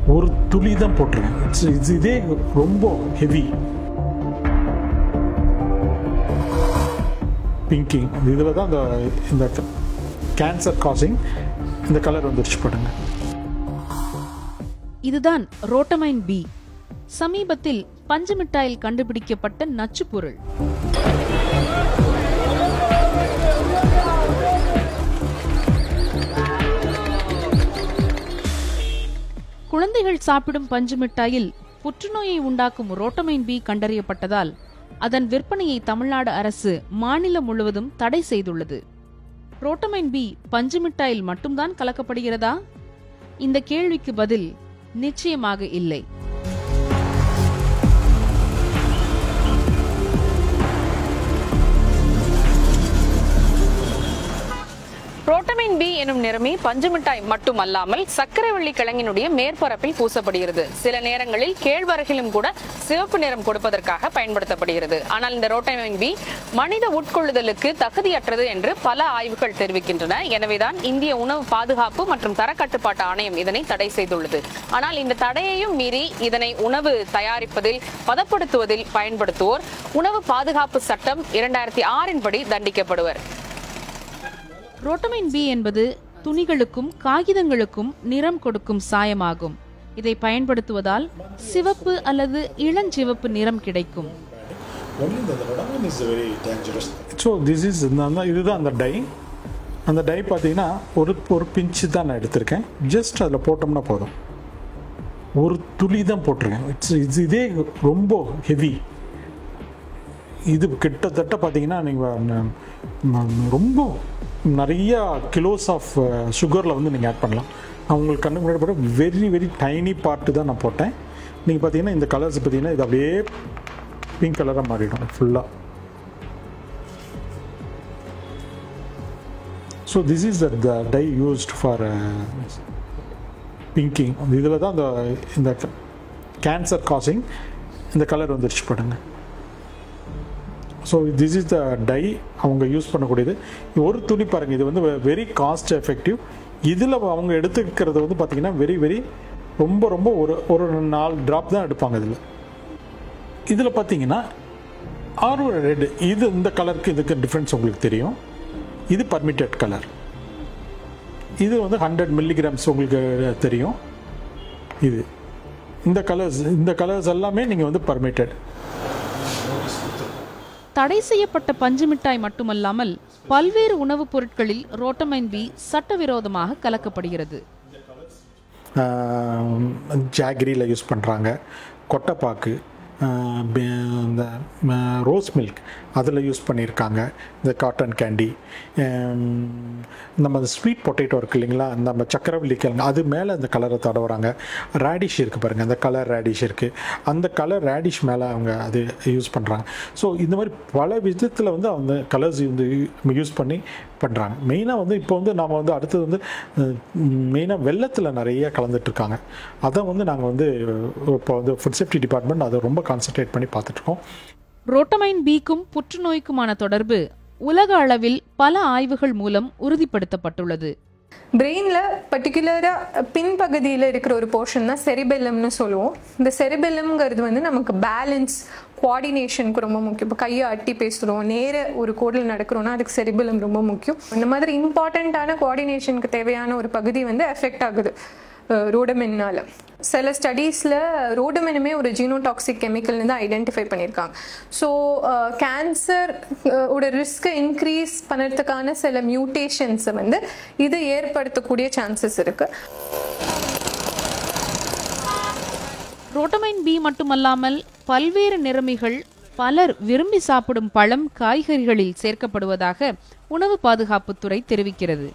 ஒரு துளி தான் போட்டிருக்கேன் இட்ஸ் இது இதே ரொம்ப ஹெவி பிங்கிங் இதில் தான் இந்த இந்த கேன்சர் காசிங் இந்த கலர் வந்துருச்சு பாருங்க இதுதான் ரோட்டமைன் பி சமீபத்தில் பஞ்சு மிட்டாயில் கண்டுபிடிக்கப்பட்ட நச்சுப் பொருள் குழந்தைகள் சாப்பிடும் பஞ்சு மிட்டாயில் புற்றுநோயை உண்டாக்கும் ரோட்டமைன் பி கண்டறியப்பட்டதால் அதன் விற்பனையை தமிழ்நாடு அரசு மாநிலம் முழுவதும் தடை செய்துள்ளது ரோட்டமைன் பி பஞ்சு மிட்டாயில் மட்டும்தான் கலக்கப்படுகிறதா இந்த கேள்விக்கு பதில் நிச்சயமாக இல்லை புரோட்டமைன் பி எனும் நிறமி பஞ்சுமிட்டாய் மட்டுமல்லாமல் சர்க்கரைவள்ளி கிழங்கினுடைய மேற்பரப்பில் பூசப்படுகிறது சில நேரங்களில் கேழ்வரகிலும் கூட சிவப்பு நிறம் கொடுப்பதற்காக பயன்படுத்தப்படுகிறது ஆனால் இந்த ரோட்டமைன் பி மனித உட்கொள்ளுதலுக்கு தகுதியற்றது என்று பல ஆய்வுகள் தெரிவிக்கின்றன எனவேதான் இந்திய உணவு பாதுகாப்பு மற்றும் தரக்கட்டுப்பாட்டு ஆணையம் இதனை தடை செய்துள்ளது ஆனால் இந்த தடையையும் மீறி இதனை உணவு தயாரிப்பதில் பதப்படுத்துவதில் பயன்படுத்துவோர் உணவு பாதுகாப்பு சட்டம் இரண்டாயிரத்தி ஆறின் படி தண்டிக்கப்படுவர் ரோட்டமைன் பி என்பது துணிகளுக்கும் காகிதங்களுக்கும் நிறம் கொடுக்கும் சாயமாகும் இதை பயன்படுத்துவதால் சிவப்பு அல்லது இளஞ்சிவப்பு நிறம் கிடைக்கும் Only the rhodamine is very dangerous. So this is இந்த இதுதான் அந்த டை அந்த டை பார்த்தீங்கன்னா ஒரு ஒரு பிஞ்சு தான் நான் எடுத்திருக்கேன் ஜஸ்ட் அதில் போட்டோம்னா போதும் ஒரு துளி தான் போட்டிருக்கேன் இட்ஸ் இது இதே ரொம்ப ஹெவி இது கிட்டத்தட்ட பார்த்தீங்கன்னா நீங்கள் ரொம்ப நிறைய கிலோஸ் ஆஃப் சுகரில் வந்து நீங்கள் ஆட் பண்ணலாம் நான் உங்களுக்கு கண்ணு முன்னாடி போட்ட வெரி வெரி டைனி பார்ட்டு தான் நான் போட்டேன் நீங்கள் பார்த்தீங்கன்னா இந்த கலர்ஸ் பார்த்தீங்கன்னா இது அப்படியே பிங்க் கலராக மாறிடும் ஃபுல்லாக so this is the dye used for pinking இதில் தான் இந்த இந்த கேன்சர் காசிங் இந்த கலர் வந்துருச்சு பாருங்க so this is the dye அவங்க யூஸ் பண்ணக்கூடியது ஒரு துணி பாருங்க இது வந்து வெரி காஸ்ட் எஃபெக்டிவ் இதில் அவங்க எடுத்துக்கிறது வந்து பார்த்தீங்கன்னா வெரி வெரி ரொம்ப ரொம்ப ஒரு ஒரு நாலு ட்ராப் தான் எடுப்பாங்க இதில் இதில் பார்த்தீங்கன்னா ஆறு ரெட் இது இந்த கலருக்கு இதுக்கு டிஃப்ரென்ஸ் உங்களுக்கு தெரியும் இது பர்மிட்டட் கலர் இது வந்து ஹண்ட்ரட் மில்லிகிராம்ஸ் உங்களுக்கு தெரியும் இது இந்த கலர்ஸ் இந்த கலர்ஸ் எல்லாமே நீங்கள் வந்து பர்மிட்டட் தடை செய்யப்பட்ட பஞ்சு மிட்டாய் மட்டுமல்லாமல் பல்வேறு உணவுப் பொருட்களில் ரோட்டமைன் பி சட்டவிரோதமாக கலக்கப்படுகிறது ஜாகிரியில் யூஸ் பண்ணுறாங்க கொட்டைப்பாக்கு ஆஹ் பே- இந்த ரோஸ் மில்க் அதில் யூஸ் பண்ணியிருக்காங்க இந்த காட்டன் கேண்டி நம்ம ஸ்வீட் பொட்டேட்டோ இருக்கு இல்லைங்களா நம்ம சக்கரவள்ளி கிழங்கு அது மேலே அந்த கலரை தடவுறாங்க ரேடிஷ் இருக்குது பாருங்கள் அந்த கலர் ரேடிஷ் இருக்குது அந்த கலர் ரேடிஷ் மேலே அவங்க அது யூஸ் பண்ணுறாங்க ஸோ இந்த மாதிரி பல விதத்தில் வந்து அவங்க கலர்ஸ் வந்து யூஸ் பண்ணி பண்ணுறாங்க மெயினாக வந்து இப்போ வந்து நாம் வந்து அடுத்தது வந்து மெயினாக வெள்ளத்தில் நிறைய கலந்துட்டு இருக்காங்க அதை வந்து நாங்கள் வந்து இப்போ வந்து ஃபுட் சேஃப்டி டிபார்ட்மெண்ட் அதை ரொம்ப கான்சென்ட்ரேட் பண்ணி பார்த்துட்ருக்கோம் ரோட்டமைன் பிக்கும் புற்றுநோய்க்குமான தொடர்பு உலக அளவில் பல ஆய்வுகள் மூலம் உறுதிப்படுத்தப்பட்டுள்ளது பிரெயினில் பர்டிகுலராக பின்பகுதியில் இருக்கிற ஒரு போர்ஷன் தான் செரிபெல்லம்னு சொல்லுவோம் இந்த செரிபெல்லம்ங்கிறது வந்து நமக்கு பேலன்ஸ் கோஆர்டினேஷனுக்கு ரொம்ப முக்கியம் இப்போ கையை அட்டி பேசுகிறோம் நேர ஒரு கோடில் நடக்கிறோம்னா அதுக்கு செரிபெல்லம் ரொம்ப முக்கியம் இந்த மாதிரி இம்பார்ட்டண்ட்டான கோஆர்டினேஷனுக்கு தேவையான ஒரு பகுதி வந்து எஃபெக்ட் ஆகுது ரோடமென்னால சில ஸ்டடீஸில் ரோடமெனுமே ஒரு ஜீனோடாக்சிக் கெமிக்கல்னு தான் ஐடென்டிஃபை பண்ணியிருக்காங்க ஸோ கேன்சர் ஓட ரிஸ்க்கை இன்க்ரீஸ் பண்ணுறதுக்கான சில மியூட்டேஷன்ஸை வந்து இது ஏற்படுத்தக்கூடிய சான்சஸ் இருக்குது ரோட்டமைன் பி மட்டுமல்லாமல் பல்வேறு நிறமிகள் பலர் விரும்பி சாப்பிடும் பழம் காய்கறிகளில் சேர்க்கப்படுவதாக உணவு பாதுகாப்புத்துறை தெரிவிக்கிறது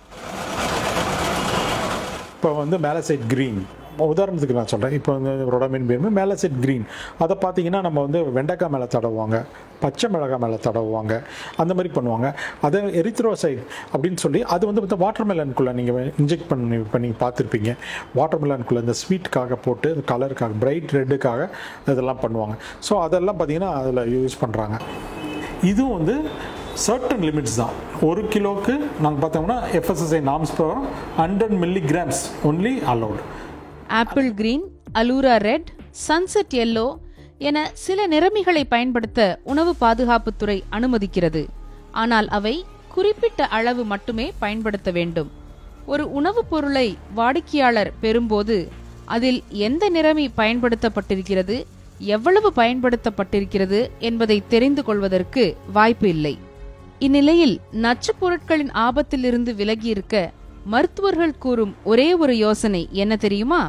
இப்போ வந்து மேலசைட் க்ரீன் உதாரணத்துக்கு நான் சொல்கிறேன் இப்போ வந்து ரொடமின் பேருமே மேலசைட் க்ரீன் அதை பார்த்தீங்கன்னா நம்ம வந்து வெண்டைக்காய் மேலே தடவுவாங்க பச்சை மிளகாய் மேலே தடவுவாங்க அந்த மாதிரி பண்ணுவாங்க அதை எரித்ரோசைட் அப்படின்னு சொல்லி அது வந்து வாட்டர் மெலனுக்குள்ளே நீங்கள் இன்ஜெக்ட் பண்ணி பண்ணி பார்த்துருப்பீங்க வாட்டர் மெலனுக்குள்ளே இந்த ஸ்வீட்டுக்காக போட்டு கலருக்காக பிரைட் ரெட்டுக்காக இதெல்லாம் பண்ணுவாங்க ஸோ அதெல்லாம் பார்த்தீங்கன்னா அதில் யூஸ் பண்ணுறாங்க இதுவும் வந்து சர்டன் லிமிட்ஸ் தான் ஒரு கிலோவுக்கு நாங்கள் பார்த்தோம்னா எஃப்எஸ்எஸ்ஐ நாம்ஸ் பிரகாரம் hundred milligrams only allowed apple green allura red sunset yellow என சில நிறமிகளை பயன்படுத்த உணவு பாதுகாப்புத்துறை அனுமதிக்கிறது ஆனால் அவை குறிப்பிட்ட அளவு மட்டுமே பயன்படுத்த வேண்டும் ஒரு உணவுப் பொருளை வாடிக்கையாளர் பெறும்போது அதில் எந்த நிறமி பயன்படுத்தப்பட்டிருக்கிறது எவ்வளவு பயன்படுத்தப்பட்டிருக்கிறது என்பதை தெரிந்து கொள்வதற்கு வாய்ப்பு இல்லை இந்நிலையில் நச்சுப் பொருட்களின் ஆபத்திலிருந்து விலகியிருக்க மருத்துவர்கள் கூறும் ஒரே ஒரு யோசனை என்ன தெரியுமா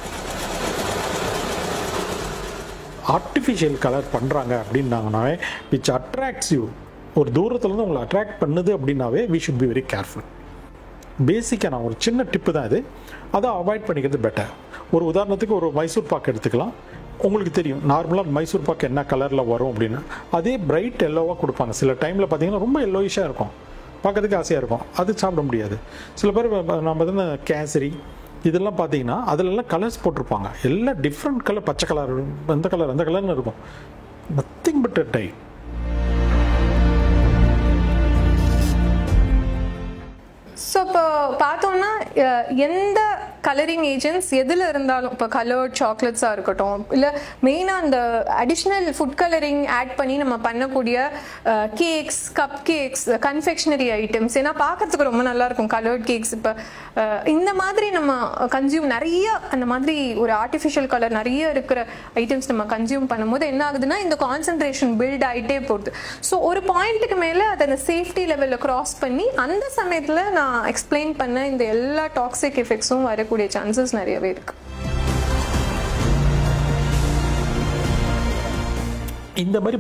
ஆர்டிஃபிஷியல் கலர் பண்ணுறாங்க அப்படின்னாங்கனாவே விச் அட்ராக்ட்ஸ் யூ ஒரு தூரத்துலேருந்து உங்களை அட்ராக்ட் பண்ணுது அப்படின்னாவே we should be very careful பேசிக்காக நான் ஒரு சின்ன டிப்பு தான் இது அதை அவாய்ட் பண்ணிக்கிறது பெட்டர் ஒரு உதாரணத்துக்கு ஒரு மைசூர் பாக்கு எடுத்துக்கலாம் உங்களுக்கு தெரியும் நார்மலாக மைசூர் பாக்கு என்ன கலரில் வரும் அப்படின்னு அதே பிரைட் எல்லோவாக கொடுப்பாங்க சில டைமில் பார்த்தீங்கன்னா ரொம்ப எல்லோயிஷாக இருக்கும் பார்க்கறதுக்கு ஆசையாக இருக்கும் அது சாப்பிட முடியாது சில பேர் நம்ம வந்து கேசரி இதெல்லாம் பார்த்தீங்கன்னா அதிலெல்லாம் கலர்ஸ் போட்டிருப்பாங்க எல்லாம் டிஃப்ரெண்ட் கலர் பச்சை கலர் எந்த கலர் எந்த கலர்னு இருக்கும் நத்திங் பட் டை ஸோ இப்போ பார்த்தோம்னா அஹ், எந்த கலரிங் ஏஜென்ட்ஸ் எதில் இருந்தாலும் இப்போ கலர்ட் சாக்லேட்ஸாக இருக்கட்டும் இல்லை மெயினாக அந்த அடிஷ்னல் ஃபுட் கலரிங் ஆட் பண்ணி நம்ம பண்ணக்கூடிய cakes cup cakes confectionery items ஏன்னா பார்க்கறதுக்கு ரொம்ப நல்லா இருக்கும் கலர்ட் கேக்ஸ் இப்போ இந்த மாதிரி நம்ம கன்சியூம் நிறைய அந்த மாதிரி ஒரு ஆர்டிஃபிஷியல் கலர் நிறைய இருக்கிற ஐட்டம்ஸ் நம்ம கன்சியூம் பண்ணும்போது என்ன ஆகுதுன்னா இந்த கான்சென்ட்ரேஷன் பில்ட் ஆகிட்டே போகுது ஸோ ஒரு பாயிண்ட்டுக்கு மேலே அதை அந்த சேஃப்டி லெவலில் கிராஸ் பண்ணி அந்த சமயத்தில் நான் எக்ஸ்பிளைன் பண்ண இந்த எல்லா டாக்ஸிக் எஃபெக்ட்ஸும் வரக்கூடிய சான்சஸ் நிறையவே இருக்கு இந்த மாதிரி